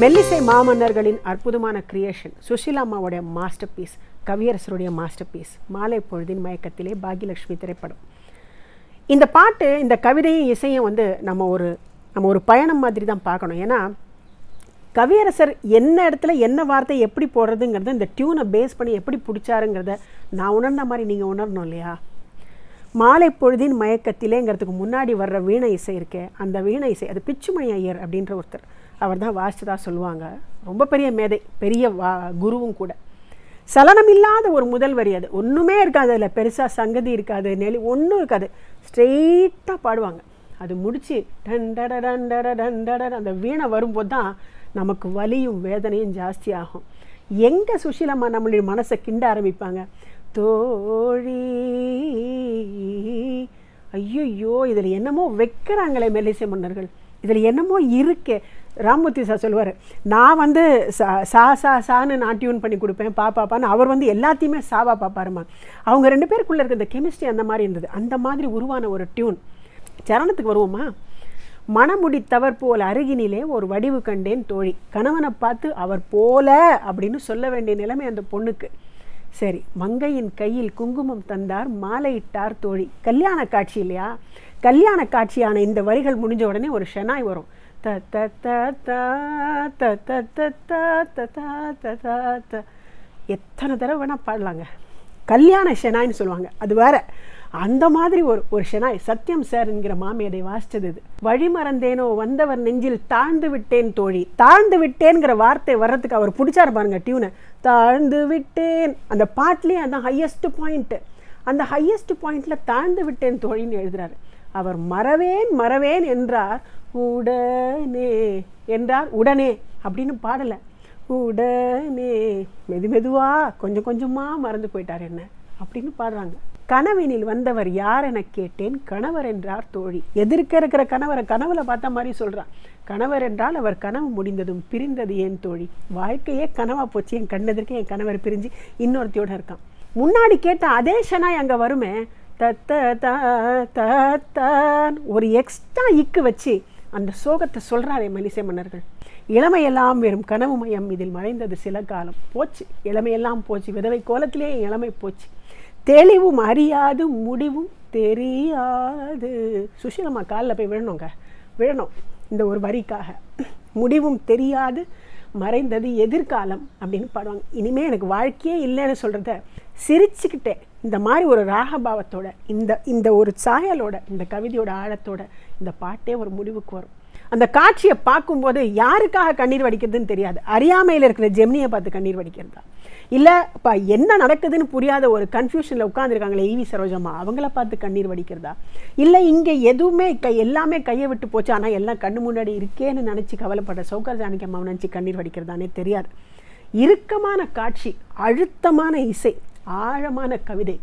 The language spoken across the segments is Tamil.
மெல்லிசை மாமன்னர்களின் அற்புதமான கிரியேஷன் சுஷீலா அம்மாவுடைய மாஸ்டர் பீஸ் கவியரசருடைய மாஸ்டர் பீஸ் மாலை பொழுதின் மயக்கத்திலே பாக்யலட்சுமி திரைப்படம் இந்த பாட்டு இந்த கவிதையும் இசையும் வந்து நம்ம ஒரு நம்ம ஒரு பயணம் மாதிரி தான் பார்க்கணும் ஏன்னா கவியரசர் என்ன இடத்துல என்ன வார்த்தை எப்படி போடுறதுங்கிறத இந்த டியூனை பேஸ் பண்ணி எப்படி பிடிச்சாருங்கிறத நான் உணர்ந்த மாதிரி நீங்கள் உணரணும் இல்லையா மாலை பொழுதின் மயக்கத்திலேங்கிறதுக்கு முன்னாடி வர்ற வீணை இசை இருக்கே அந்த வீணை இசை அது பிச்சுமணி ஐயர் அப்படின்ற ஒருத்தர் அவர் தான் வாசிச்சதா சொல்லுவாங்க ரொம்ப பெரிய மேதை பெரிய வா குருவும் கூட சலனம் இல்லாத ஒரு முதல் வரி அது ஒன்றுமே இருக்காது அதில் பெருசாக சங்கதி இருக்காது நெளி ஒன்றும் இருக்காது ஸ்ட்ரெயிட்டாக பாடுவாங்க அது முடிச்சு டன் டட டன் டட டன் டட அந்த வீணை வரும்போது தான் நமக்கு வலியும் வேதனையும் ஜாஸ்தி ஆகும் எங்கே சுஷீலம்மா நம்மளுடைய மனசை கிண்ட ஆரம்பிப்பாங்க தோழி ஐயோ இதில் என்னமோ வைக்கிறாங்களே மெல்லிசை மன்னர்கள் இதில் என்னமோ இருக்கே ராமூர்த்தி சார் சொல்லுவார் நான் வந்து சா சா சா சான்னு நான் டியூன் பண்ணி கொடுப்பேன் பா பாப்பான்னு அவர் வந்து எல்லாத்தையுமே சாவா பாப்பாருமா அவங்க ரெண்டு பேருக்குள்ளே இருக்க இந்த கெமிஸ்ட்ரி அந்த மாதிரி இருந்தது அந்த மாதிரி உருவான ஒரு டியூன் சரணத்துக்கு வருவோமா மணமுடித்தவர் போல் அருகினிலே ஒரு வடிவு கண்டேன் தோழி கணவனை பார்த்து அவர் போல அப்படின்னு சொல்ல வேண்டிய நிலைமை அந்த பொண்ணுக்கு சரி மங்கையின் கையில் குங்குமம் தந்தார் மாலையிட்டார் தோழி கல்யாண காட்சி இல்லையா கல்யாண காட்சியான இந்த வரிகள் முடிஞ்ச உடனே ஒரு ஷெனாய் வரும் த த த த த த த த த த த த த எத்தனை தடவை வேணால் பாடலாங்க கல்யாண ஷெனாய்னு சொல்லுவாங்க அது வேற அந்த மாதிரி ஒரு ஒரு ஷெனாய் சத்யம் சார் என்கிற மாமியதை வாசிச்சது இது வழி மறந்தேனோ வந்தவர் நெஞ்சில் தாழ்ந்து விட்டேன் தோழி தாழ்ந்து விட்டேங்கிற வார்த்தை வர்றதுக்கு அவர் பிடிச்சாரு பாருங்க டியூனை தாழ்ந்து விட்டேன் அந்த பாட்லேயே அதான் ஹையஸ்ட் பாயிண்ட்டு அந்த ஹையஸ்ட் பாயிண்ட்ல தாழ்ந்து விட்டேன் தோழின்னு எழுதுறாரு அவர் மறவேன் மறவேன் என்றார் உடனே என்றார் உடனே அப்படின்னு பாடலை உடனே மெது மெதுவா கொஞ்சம் கொஞ்சமா மறந்து போயிட்டார் என்ன அப்படின்னு பாடுறாங்க கனவினில் வந்தவர் யார் என கேட்டேன் கணவர் என்றார் தோழி எதிர்க்க இருக்கிற கணவரை கனவுல பார்த்த மாதிரி சொல்றான் கணவர் என்றால் அவர் கனவு முடிந்ததும் பிரிந்தது ஏன் தோழி வாழ்க்கையே கனவா போச்சு என் கண்ணெதிர்க்க என் கணவர் பிரிஞ்சு இன்னொருத்தியோட இருக்கான் முன்னாடி கேட்ட அதே ஷனாய் அங்க வருமே தத்த தான் ஒரு எக்ஸ்ட்ரா இக்கு வச்சு அந்த சோகத்தை சொல்றாரே மலிசை மன்னர்கள் இளமையெல்லாம் வெறும் கனவு மயம் இதில் மறைந்தது சில காலம் போச்சு இளமையெல்லாம் போச்சு விதவை கோலத்திலே இளமை போச்சு தெளிவும் அறியாது முடிவும் தெரியாது சுஷீலம்மா காலில் போய் விழணுங்க விழணும் இந்த ஒரு வரிக்காக முடிவும் தெரியாது மறைந்தது எதிர்காலம் அப்படின்னு பாடுவாங்க இனிமேல் எனக்கு வாழ்க்கையே இல்லைன்னு சொல்கிறத சிரிச்சுக்கிட்டே இந்த மாதிரி ஒரு ராகபாவத்தோட இந்த இந்த ஒரு சாயலோட இந்த கவிதையோட ஆழத்தோட இந்த பாட்டே ஒரு முடிவுக்கு வரும் அந்த காட்சியை பார்க்கும்போது யாருக்காக கண்ணீர் வடிக்கிறதுன்னு தெரியாது அறியாமையில் இருக்கிற ஜெமினியை பார்த்து கண்ணீர் வடிக்கிறதா இல்லை இப்போ என்ன நடக்குதுன்னு புரியாத ஒரு கன்ஃபியூஷனில் உட்காந்துருக்காங்களே ஈவி சரோஜம்மா அவங்கள பார்த்து கண்ணீர் வடிக்கிறதா இல்லை இங்கே எதுவுமே கை எல்லாமே கையை விட்டு போச்சு ஆனால் எல்லாம் கண்ணு முன்னாடி இருக்கேன்னு நினச்சி கவலைப்படுற சௌகர் ஜானகி அம்மாவை நினச்சி கண்ணீர் வடிக்கிறதானே தெரியாது இறுக்கமான காட்சி அழுத்தமான இசை ஆழமான கவிதை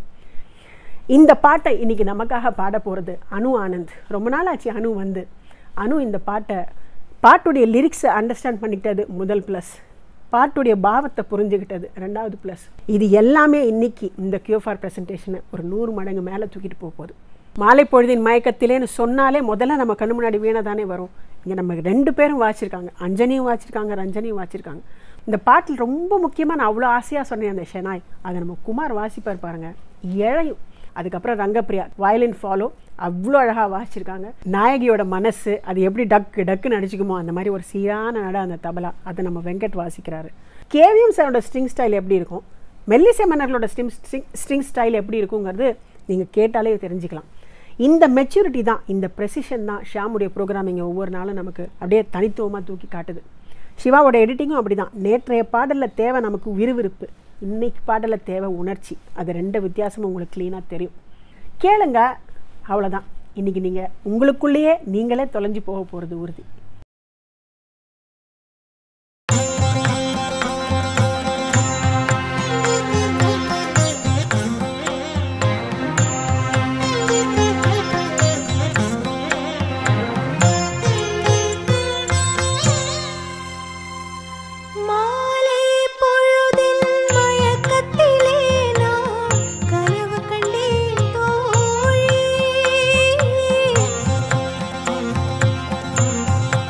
இந்த பாட்டை இன்னைக்கு நமக்காக பாட போகிறது அனு ஆனந்த் ரொம்ப நாள் ஆச்சு அனு வந்து அனு இந்த பாட்டை பாட்டுடைய லிரிக்ஸை அண்டர்ஸ்டாண்ட் பண்ணிக்கிட்டது முதல் ப்ளஸ் பாட்டுடைய பாவத்தை புரிஞ்சுக்கிட்டது ரெண்டாவது ப்ளஸ் இது எல்லாமே இன்னைக்கு இந்த கியூஃபார் ப்ரெசன்டேஷனை ஒரு நூறு மடங்கு மேலே தூக்கிட்டு போக போகுது மாலை பொழுதின் மயக்கத்திலேன்னு சொன்னாலே முதல்ல நம்ம கண்ணு முன்னாடி வீணை தானே வரும் இங்கே நம்ம ரெண்டு பேரும் வாச்சிருக்காங்க அஞ்சனியும் வாச்சிருக்காங்க ரஞ்சனியும் வாச்சிருக்காங்க இந்த பாட்டில் ரொம்ப முக்கியமாக நான் அவ்வளோ ஆசையாக சொன்னேன் அந்த ஷெனாய் அதை நம்ம குமார் வாசிப்பார் பாருங்க இழையும் அதுக்கப்புறம் ரங்கப்பிரியா வயலின் ஃபாலோ அவ்வளோ அழகாக வாசிச்சிருக்காங்க நாயகியோட மனசு அது எப்படி டக்கு டக்குன்னு அடிச்சுக்குமோ அந்த மாதிரி ஒரு சீரான நட அந்த தபலா அதை நம்ம வெங்கட் வாசிக்கிறாரு கேவிஎம் சாரோட ஸ்ட்ரிங் ஸ்டைல் எப்படி இருக்கும் மெல்லிசை மன்னர்களோட ஸ்ட்ரிங் ஸ்ட்ரிங் ஸ்ட்ரிங் ஸ்டைல் எப்படி இருக்குங்கிறது நீங்கள் கேட்டாலே தெரிஞ்சுக்கலாம் இந்த மெச்சூரிட்டி தான் இந்த ப்ரெசிஷன் தான் ஷாமுடைய ப்ரோக்ராமிங்கை ஒவ்வொரு நாளும் நமக்கு அப்படியே தனித்துவமாக தூக்கி காட்டுது சிவாவோட எடிட்டிங்கும் அப்படி தான் நேற்றைய பாடலில் தேவை நமக்கு விறுவிறுப்பு இன்னைக்கு பாடலில் தேவை உணர்ச்சி அது ரெண்டு வித்தியாசமும் உங்களுக்கு க்ளீனாக தெரியும் கேளுங்க அவ்வளோதான் இன்றைக்கி நீங்கள் உங்களுக்குள்ளேயே நீங்களே தொலைஞ்சு போக போகிறது உறுதி மாலை பொழுதின் மயக்கத்திலே நான் கனவு கண்டேன் தோழி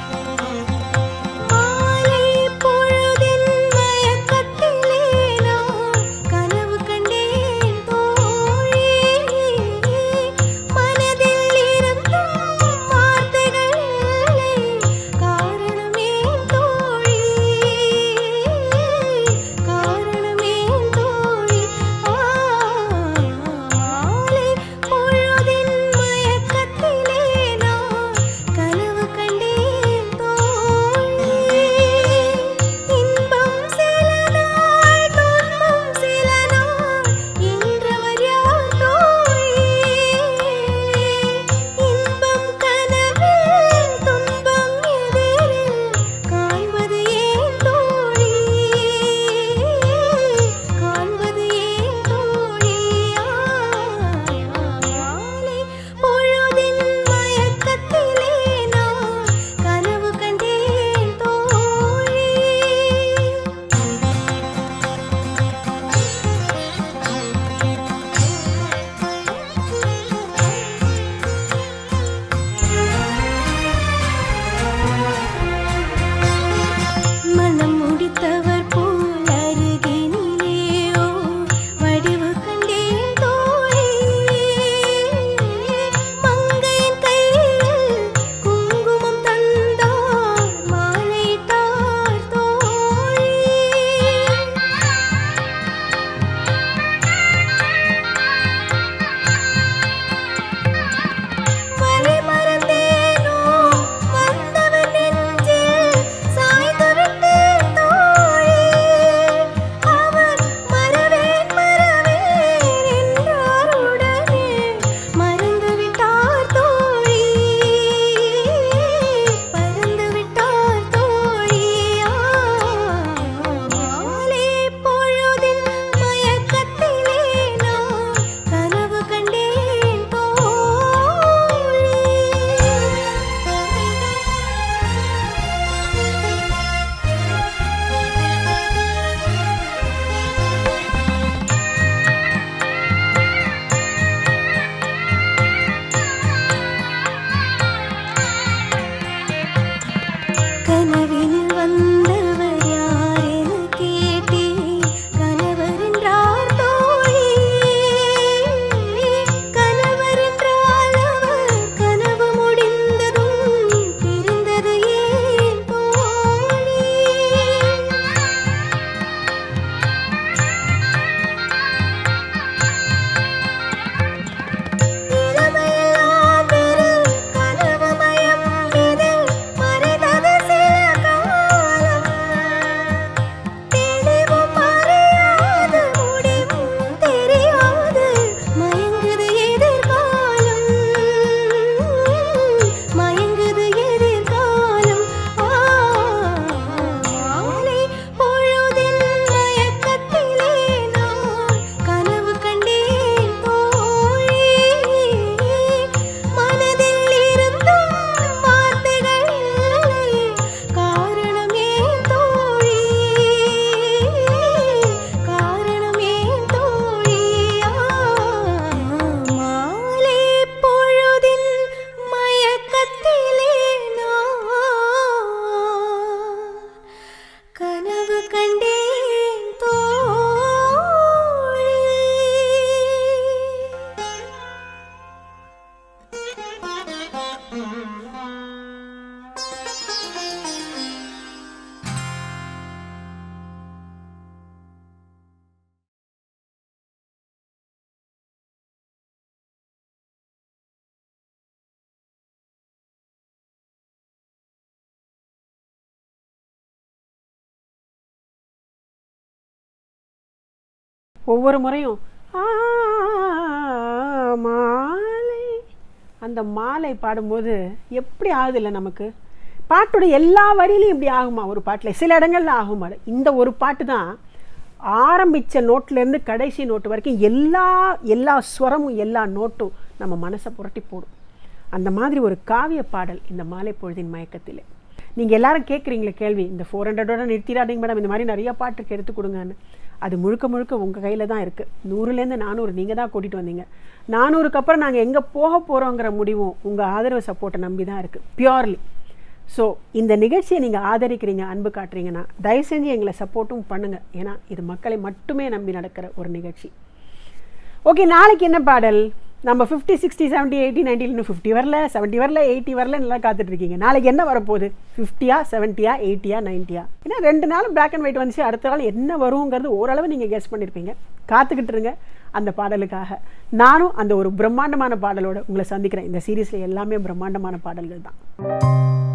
ஒவ்வொரு முறையும் "ஆ, மாலை அந்த மாலை பாடும்போது எப்படி ஆகுது இல்லை நமக்கு பாட்டோட எல்லா வரியிலையும் இப்படி ஆகுமா ஒரு பாட்டில் சில இடங்கள்ல ஆகுமா இந்த ஒரு பாட்டு தான் ஆரம்பித்த நோட்லேருந்து கடைசி நோட்டு வரைக்கும் எல்லா எல்லா ஸ்வரமும் எல்லா நோட்டும் நம்ம மனசை புரட்டி போடும் அந்த மாதிரி ஒரு காவிய பாடல் இந்த மாலை பொழுதின் மயக்கத்திலே நீங்கள் எல்லாரும் கேட்குறீங்களே கேள்வி இந்த ஃபோர் ஹண்ட்ரடோட நிறுத்திடாதீங்க மேடம் இந்த மாதிரி நிறைய பாட்டுக்கு எடுத்து கொடுங்கன்னு அது முழுக்க முழுக்க உங்கள் கையில் தான் இருக்குது நூறுலேருந்து நானூறு நீங்கள் தான் கூட்டிகிட்டு வந்தீங்க நானூறுக்கு அப்புறம் நாங்கள் எங்கே போக போகிறோங்கிற முடிவும் உங்கள் ஆதரவு சப்போர்ட்டை நம்பி தான் இருக்குது பியூர்லி ஸோ இந்த நிகழ்ச்சியை நீங்கள் ஆதரிக்கிறீங்க அன்பு காட்டுறீங்கன்னா தயவு செஞ்சு எங்களை சப்போர்ட்டும் பண்ணுங்கள் ஏன்னா இது மக்களை மட்டுமே நம்பி நடக்கிற ஒரு நிகழ்ச்சி ஓகே நாளைக்கு என்ன பாடல் நம்ம fifty sixty seventy eighty ninety இன்னும் ஃபிஃப்டி வரல செவன்ட்டி வரல எயிட்டி வரல நல்லா காத்துட்டு இருக்கீங்க நாளைக்கு என்ன வரப்போகுது ஃபிஃப்டியா செவன்ட்டியா எயிட்டியா நைன்ட்டியா ஏன்னா ரெண்டு நாள் பிளாக் அண்ட் ஒயிட் வந்துச்சு அடுத்த நாள் என்ன வருங்கிறது ஓரளவு நீங்கள் கெஸ் பண்ணியிருப்பீங்க காத்துக்கிட்டு இருங்க அந்த பாடலுக்காக நானும் அந்த ஒரு பிரம்மாண்டமான பாடலோட உங்களை சந்திக்கிறேன் இந்த சீரீஸில் எல்லாமே பிரம்மாண்டமான பாடல்கள் தான்